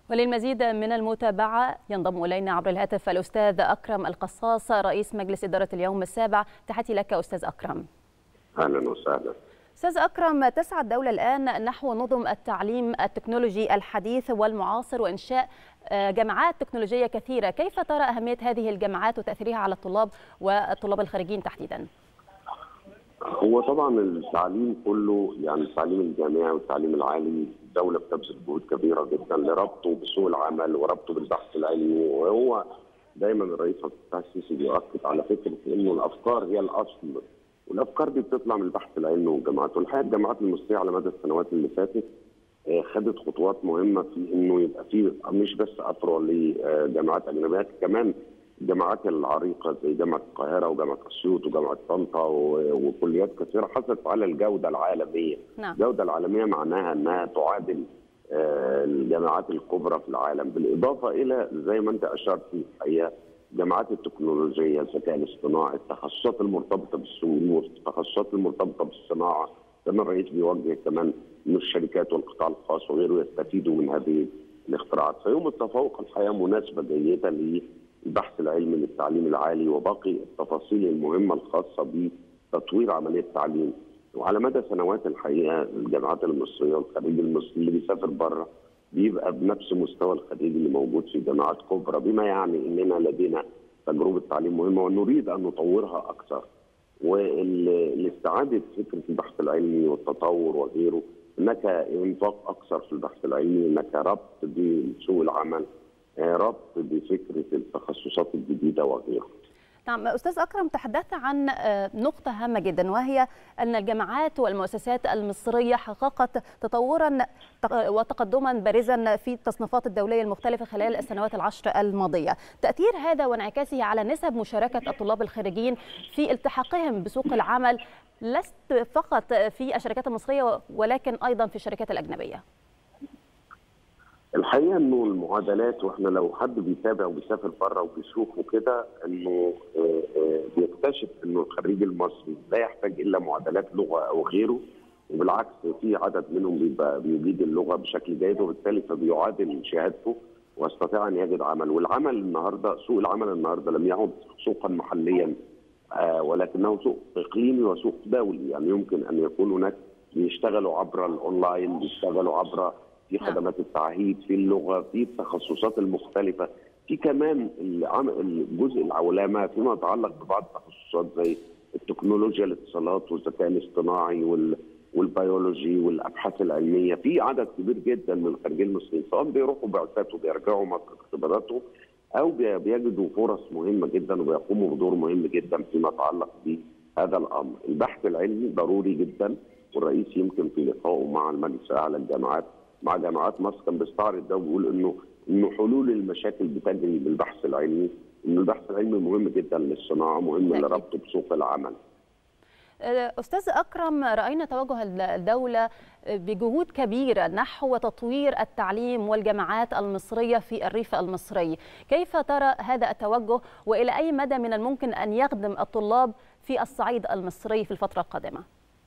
وللمزيد من المتابعة ينضم إلينا عبر الهاتف الأستاذ أكرم القصاص رئيس مجلس إدارة اليوم السابع تحياتي لك أستاذ أكرم اهلا وسهلا أستاذ أكرم تسعى الدولة الآن نحو نظم التعليم التكنولوجي الحديث والمعاصر وإنشاء جامعات تكنولوجية كثيرة كيف ترى أهمية هذه الجامعات وتأثيرها على الطلاب والطلاب الخارجين تحديدا؟ هو طبعا التعليم كله يعني التعليم الجامعي والتعليم العالي الدوله بتبذل جهود كبيره جدا لربطه بسوق العمل وربطه بالبحث العلمي وهو دايما الرئيس عبد الفتاح السيسي بيؤكد على فكره انه الافكار هي الاصل والافكار دي بتطلع من البحث العلمي والجامعات والحقيقه الجامعات المصريه على مدى السنوات اللي فاتت خدت خطوات مهمه في انه يبقى في مش بس اثر لجامعات اجنبيه كمان الجامعات العريقه زي جامعه القاهره وجامعه اسيوط وجامعه طنطا وكليات كثيره حصلت على الجوده العالميه. نعم. الجوده العالميه معناها انها تعادل الجامعات الكبرى في العالم بالاضافه الى زي ما انت اشرت في الحقيقه الجامعات التكنولوجيه الذكاء الاصطناعي التخصصات المرتبطه بالسوق التخصصات المرتبطه بالصناعه كمان الرئيس بيوجه كمان ان الشركات والقطاع الخاص وغيره يستفيدوا من هذه الاختراعات فيوم التفوق الحقيقه مناسبه جيده للبحث العلمي للتعليم العالي وباقي التفاصيل المهمه الخاصه بتطوير عمليه التعليم وعلى مدى سنوات الحقيقه الجامعات المصريه والخريج المصري اللي بيسافر بره بيبقى بنفس مستوى الخريج اللي موجود في جامعات كبرى بما يعني اننا لدينا تجربه تعليم مهمه ونريد ان نطورها اكثر. والاستعاده فكره البحث العلمي والتطور وغيره هناك انفاق اكثر في البحث العلمي هناك ربط بسوق العمل ربط بفكره التخصصات الجديده وغيره. نعم أستاذ أكرم تحدثت عن نقطة هامة جدا وهي أن الجامعات والمؤسسات المصرية حققت تطورا وتقدما بارزا في التصنيفات الدولية المختلفة خلال السنوات العشر الماضية تأثير هذا وانعكاسه على نسب مشاركة الطلاب الخارجين في التحاقهم بسوق العمل لست فقط في الشركات المصرية ولكن أيضا في الشركات الأجنبية الحقيقه انه المعادلات واحنا لو حد بيتابع وبيسافر بره وبيشوف وكده انه بيكتشف انه الخريج المصري لا يحتاج الا معادلات لغه او غيره وبالعكس في عدد منهم بيبقى بيجيد اللغه بشكل جيد وبالتالي فبيعادل شهادته ويستطيع ان يجد عمل والعمل النهارده سوق العمل النهارده لم يعد سوقا محليا ولكنه سوق اقليمي وسوق دولي يعني يمكن ان يكون هناك بيشتغلوا عبر الاونلاين بيشتغلوا عبر في خدمات التعهيد في اللغه في التخصصات المختلفه في كمان الجزء العولمه فيما يتعلق ببعض التخصصات زي التكنولوجيا الاتصالات والذكاء الاصطناعي والبيولوجي والابحاث العلميه في عدد كبير جدا من الخارجين المصريين سواء بيروحوا بعثات وبيرجعوا مع اختباراتهم او بيجدوا فرص مهمه جدا وبيقوموا بدور مهم جدا فيما يتعلق بهذا الامر البحث العلمي ضروري جدا والرئيس يمكن في لقائه مع المجلس الاعلى للجامعات مع جامعات مصر كان بيستعرض ده وبيقول انه انه حلول المشاكل بتجري بالبحث العلمي ان البحث العلمي مهم جدا للصناعه مهم لربطه بسوق العمل استاذ اكرم راينا توجه الدوله بجهود كبيره نحو تطوير التعليم والجامعات المصريه في الريف المصري كيف ترى هذا التوجه والى اي مدى من الممكن ان يخدم الطلاب في الصعيد المصري في الفتره القادمه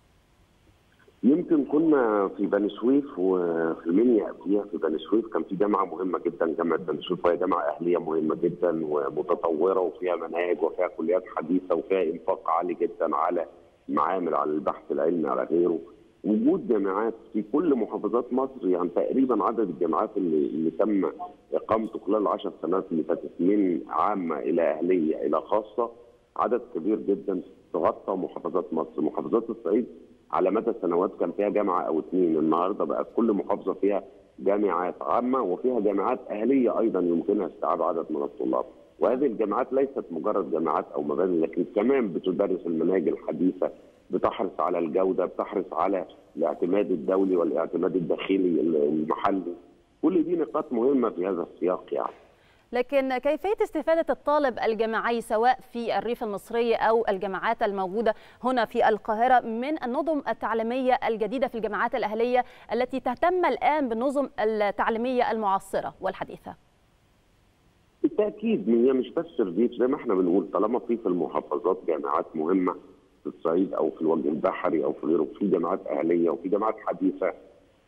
يمكن كنا في بني سويف وفي المنيا قبليها في بني سويف كان في جامعه مهمه جدا جامعه بني سويف وهي جامعه اهليه مهمه جدا ومتطوره وفيها مناهج وفيها كليات حديثه وفيها انفاق عالي جدا على معامل على البحث العلمي على غيره وجود جامعات في كل محافظات مصر يعني تقريبا عدد الجامعات اللي, اللي تم اقامته خلال العشر سنوات اللي فاتت من عامه الى اهليه الى خاصه عدد كبير جدا تغطى محافظات مصر محافظات الصعيد على مدى سنوات كان فيها جامعه او اثنين النهارده بقى كل محافظه فيها جامعات عامه وفيها جامعات اهليه ايضا يمكنها استيعاب عدد من الطلاب وهذه الجامعات ليست مجرد جامعات او مباني لكن كمان بتدرس المناهج الحديثه بتحرص على الجوده بتحرص على الاعتماد الدولي والاعتماد الداخلي المحلي كل دي نقاط مهمه في هذا السياق يعني لكن كيفية استفادة الطالب الجامعي سواء في الريف المصري أو الجامعات الموجودة هنا في القاهرة من النظم التعليمية الجديدة في الجامعات الأهلية التي تهتم الآن بالنظم التعليمية المعاصرة والحديثة بالتأكيد هي مش بس الريف زي ما احنا بنقول طالما في في المحافظات جامعات مهمة في الصعيد أو في الوجه البحري أو في غيره في جامعات أهلية وفي جامعات حديثة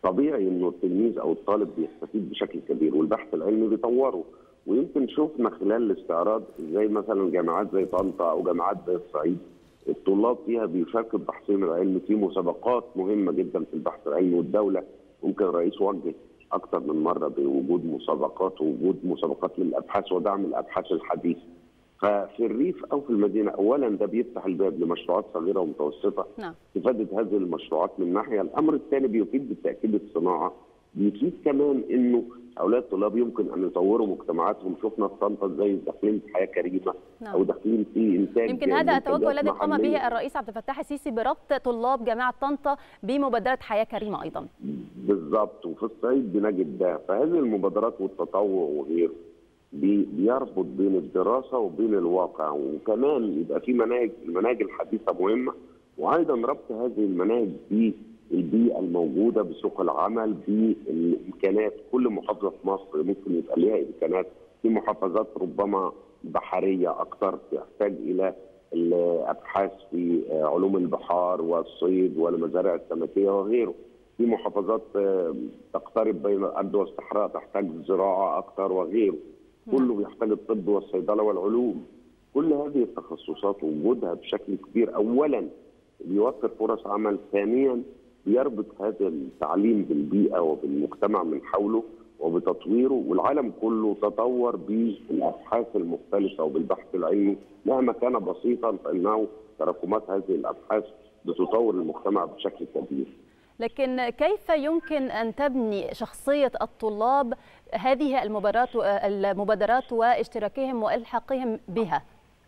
طبيعي انه التلميذ او الطالب بيستفيد بشكل كبير والبحث العلمي بيطوره ويمكن شفنا خلال الاستعراض زي مثلا جامعات زي طنطا او جامعات زي الصعيد الطلاب فيها بيشاركوا ببحثهم العلمي في مسابقات مهمه جدا في البحث العلمي والدوله ممكن الرئيس وجه اكثر من مره بوجود مسابقات ووجود مسابقات للابحاث ودعم الابحاث الحديثه. ففي الريف او في المدينه اولا ده بيفتح الباب لمشروعات صغيره ومتوسطه نعم استفاده هذه المشروعات من ناحيه، الامر الثاني بيفيد بالتاكيد الصناعه بيفيد كمان انه هؤلاء الطلاب يمكن ان يطوروا مجتمعاتهم شفنا في طنطا ازاي داخلين في حياه كريمه نعم. او داخلين في انتاج يمكن هذا التوجه منتجات الذي قام محلية. به الرئيس عبد الفتاح السيسي بربط طلاب جامعه طنطا بمبادره حياه كريمه ايضا بالظبط وفي الصعيد بنجد ده فهذه المبادرات والتطوع وغيره بي- بيربط بين الدراسه وبين الواقع وكمان يبقى في مناهج المناهج الحديثه مهمه وايضا ربط هذه المناهج بالبيئه الموجوده بسوق العمل بالامكانات كل محافظه في مصر ممكن يبقى ليها امكانات في محافظات ربما بحريه اكثر تحتاج الى الابحاث في علوم البحار والصيد والمزارع السمكيه وغيره في محافظات آه، تقترب بين الارض والصحراء تحتاج زراعه اكثر وغيره كله بيحتاج الطب والصيدله والعلوم كل هذه التخصصات وجودها بشكل كبير اولا بيوفر فرص عمل ثانيا بيربط هذا التعليم بالبيئه وبالمجتمع من حوله وبتطويره والعالم كله تطور بالابحاث المختلفه وبالبحث العلمي مهما كان بسيطا فانه تراكمات هذه الابحاث بتطور المجتمع بشكل كبير. لكن كيف يمكن ان تبني شخصيه الطلاب هذه المبادرات المبادرات واشتراكهم والحاقهم بها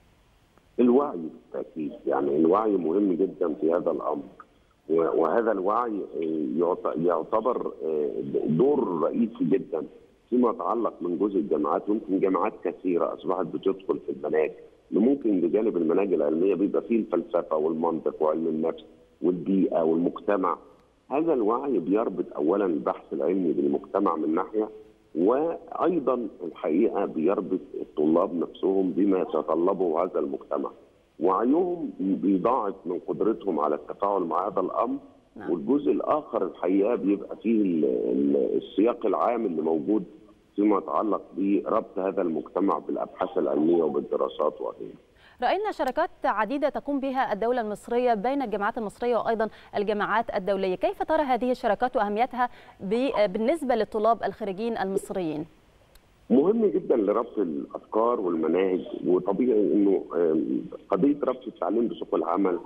الوعي بالتاكيد يعني الوعي مهم جدا في هذا الامر و- وهذا الوعي آه، يعت- يعتبر آه، دور رئيسي جدا فيما يتعلق من جزء الجامعات يمكن جامعات كثيره اصبحت بتدخل في المناهج اللي ممكن بجانب المناهج العلميه بيبقى فيه الفلسفه والمنطق وعلم النفس والبيئه والمجتمع هذا الوعي بيربط اولا البحث العلمي بالمجتمع من ناحيه وايضا الحقيقه بيربط الطلاب نفسهم بما يتطلبه هذا المجتمع وعيهم بي- بيضاعف من قدرتهم على التفاعل مع هذا الامر نعم. والجزء الاخر الحقيقه بيبقى فيه ال- ال- السياق العام اللي موجود فيما يتعلق بربط هذا المجتمع بالابحاث العلميه وبالدراسات وغيرها راينا شراكات عديده تقوم بها الدوله المصريه بين الجامعات المصريه وايضا الجامعات الدوليه كيف ترى هذه الشراكات واهميتها ب- بالنسبه للطلاب الخريجين المصريين مهم جدا لربط الافكار والمناهج وطبيعي انه آم، قضيه ربط التعليم بسوق العمل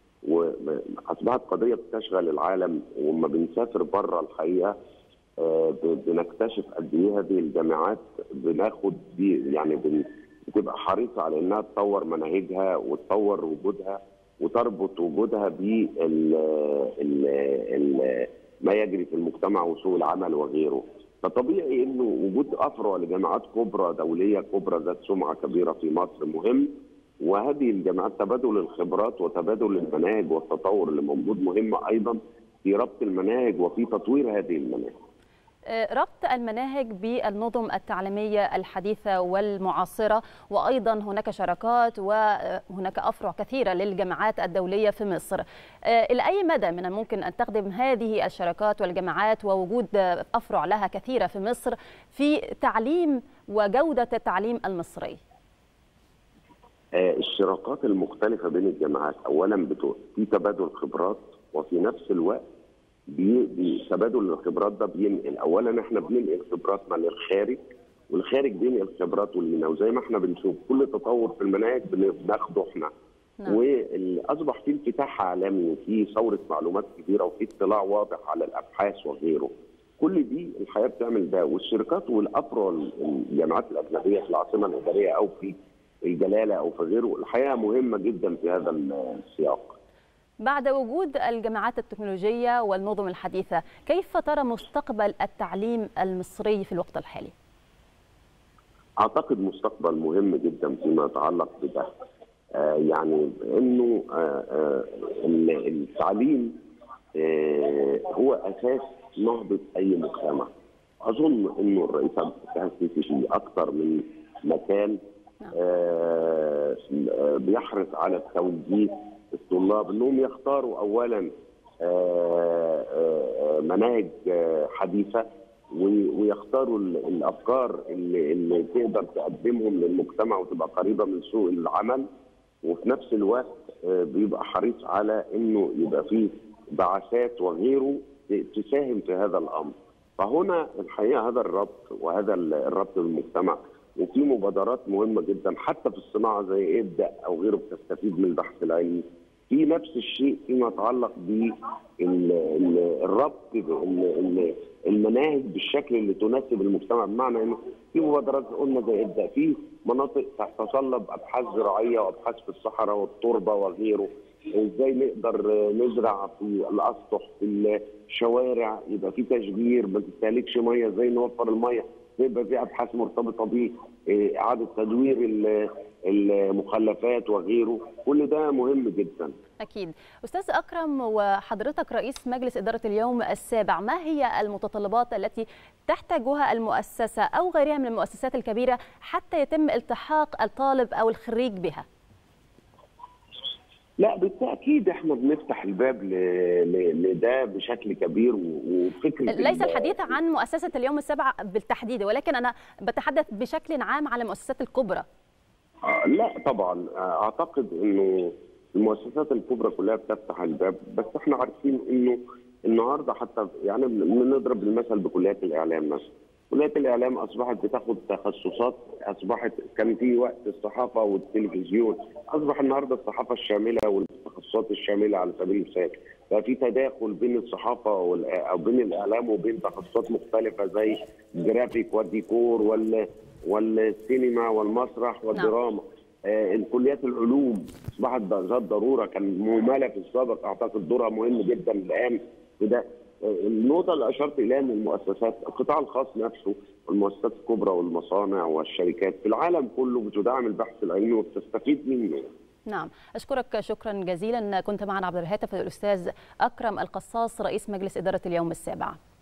واصبحت قضيه بتشغل العالم وما بنسافر بره الحقيقه آه، ب- بنكتشف قد ايه هذه الجامعات بناخد دي يعني بن- بتبقى حريصه على انها تطور مناهجها وتطور وجودها وتربط وجودها بال ال- ال- ما يجري في المجتمع وسوق العمل وغيره فطبيعي انه وجود افرع لجامعات كبرى دوليه كبرى ذات سمعه كبيره في مصر مهم وهذه الجامعات تبادل الخبرات وتبادل المناهج والتطور اللي موجود مهم ايضا في ربط المناهج وفي تطوير هذه المناهج. آه، ربط المناهج بالنظم التعليميه الحديثه والمعاصره وايضا هناك شراكات وهناك افرع كثيره للجامعات الدوليه في مصر. آه، الى اي مدى من الممكن ان تخدم هذه الشراكات والجامعات ووجود آه، افرع لها كثيره في مصر في تعليم وجوده التعليم المصري؟ آه، الشراكات المختلفة بين الجامعات أولا بتو- في تبادل خبرات وفي نفس الوقت بي- بي- تبادل الخبرات ده بينقل أولا احنا بننقل خبراتنا للخارج والخارج بينقل خبراته لينا وزي ما احنا بنشوف كل تطور في المناهج بن- بناخده احنا نعم. واصبح في انفتاح عالمي وفي ثوره معلومات كبيره وفي اطلاع واضح على الابحاث وغيره. كل دي الحياه بتعمل ده والشركات والافرع الجامعات الاجنبيه في العاصمه الاداريه او في الجلاله او في غيره الحقيقه مهمه جدا في هذا السياق. بعد وجود الجامعات التكنولوجيه والنظم الحديثه، كيف ترى مستقبل التعليم المصري في الوقت الحالي؟ اعتقد مستقبل مهم جدا فيما يتعلق بده. آه يعني انه آه آه التعليم آه هو اساس نهضه اي مجتمع. اظن انه الرئيس عبد الفتاح السيسي في اكثر من مكان آه بيحرص على توجيه الطلاب انهم يختاروا اولا مناهج حديثه ويختاروا الافكار اللي, اللي تقدر تقدمهم للمجتمع وتبقى قريبه من سوق العمل وفي نفس الوقت بيبقى حريص على انه يبقى فيه بعثات وغيره تساهم في هذا الامر. فهنا الحقيقه هذا الربط وهذا الربط بالمجتمع وفي مبادرات مهمه جدا حتى في الصناعه زي ابدا او غيره بتستفيد من البحث العلمي. في نفس الشيء فيما يتعلق بالربط المناهج بالشكل اللي تناسب المجتمع بمعنى انه في مبادرات قلنا زي ابدا في مناطق تتطلب ابحاث زراعيه وابحاث في الصحراء والتربه وغيره ازاي نقدر نزرع في الاسطح في الشوارع يبقى في تشجير ما تستهلكش ميه ازاي نوفر الميه يبقى في ابحاث مرتبطه باعاده تدوير المخلفات وغيره كل ده مهم جدا أكيد أستاذ أكرم وحضرتك رئيس مجلس إدارة اليوم السابع ما هي المتطلبات التي تحتاجها المؤسسة أو غيرها من المؤسسات الكبيرة حتى يتم التحاق الطالب أو الخريج بها لا بالتاكيد احنا بنفتح الباب لده بشكل كبير وفكره ليس الحديث عن مؤسسه اليوم السابع بالتحديد ولكن انا بتحدث بشكل عام على المؤسسات الكبرى آه لا طبعا اعتقد انه المؤسسات الكبرى كلها بتفتح الباب بس احنا عارفين انه النهارده حتى يعني بنضرب المثل بكليات الاعلام مثلا كليات الاعلام اصبحت بتاخد تخصصات اصبحت كان في وقت الصحافه والتلفزيون اصبح النهارده الصحافه الشامله والتخصصات الشامله على سبيل المثال ففي تداخل بين الصحافه او بين الاعلام وبين تخصصات مختلفه زي الجرافيك والديكور وال والسينما والمسرح والدراما آه الكليات العلوم اصبحت ذات ضروره كان مهمله في السابق اعتقد دورها مهم جدا الان في ده النقطة اللي أشرت إليها من المؤسسات القطاع الخاص نفسه والمؤسسات الكبرى والمصانع والشركات في العالم كله بتدعم البحث العلمي وبتستفيد منه نعم أشكرك شكرا جزيلا كنت معنا عبر الهاتف الأستاذ أكرم القصاص رئيس مجلس إدارة اليوم السابع